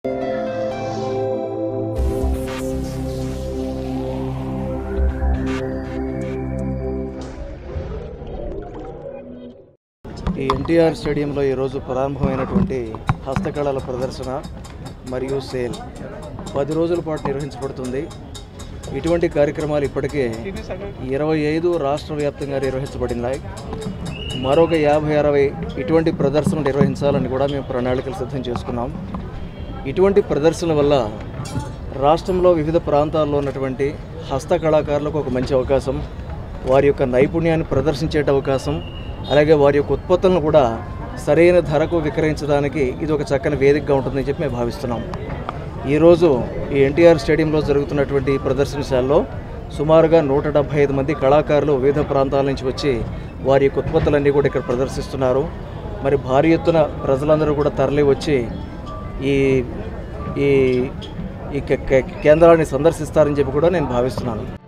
ఈ ఎన్టీఆర్ స్టేడియంలో ఈరోజు ప్రారంభమైనటువంటి హస్తకళల ప్రదర్శన మరియు సేల్ పది రోజుల పాటు నిర్వహించబడుతుంది ఇటువంటి కార్యక్రమాలు ఇప్పటికే ఇరవై ఐదు రాష్ట్ర వ్యాప్తంగా నిర్వహించబడినాయి మరొక యాభై అరవై ఇటువంటి ప్రదర్శనలు నిర్వహించాలని కూడా మేము ప్రణాళికలు సిద్ధం చేసుకున్నాం ఇటువంటి ప్రదర్శన వల్ల రాష్ట్రంలో వివిధ ప్రాంతాల్లో ఉన్నటువంటి హస్త కళాకారులకు ఒక మంచి అవకాశం వారి యొక్క నైపుణ్యాన్ని ప్రదర్శించే అవకాశం అలాగే వారి యొక్క ఉత్పత్తులను కూడా సరైన ధరకు విక్రయించడానికి ఇది ఒక చక్కని వేదికగా ఉంటుందని చెప్పి మేము భావిస్తున్నాం ఈరోజు ఈ ఎన్టీఆర్ స్టేడియంలో జరుగుతున్నటువంటి ఈ ప్రదర్శనశాలలో సుమారుగా నూట డెబ్భై ఐదు మంది కళాకారులు వివిధ ప్రాంతాల నుంచి వచ్చి వారి యొక్క ఉత్పత్తులన్నీ కూడా ఇక్కడ ప్రదర్శిస్తున్నారు మరి భారీ ఎత్తున ప్రజలందరూ కూడా తరలి వచ్చి ఈ ఈ ఈ కే- కే- కేంద్రాన్ని సందర్శిస్తారని చెప్పి కూడా నేను భావిస్తున్నాను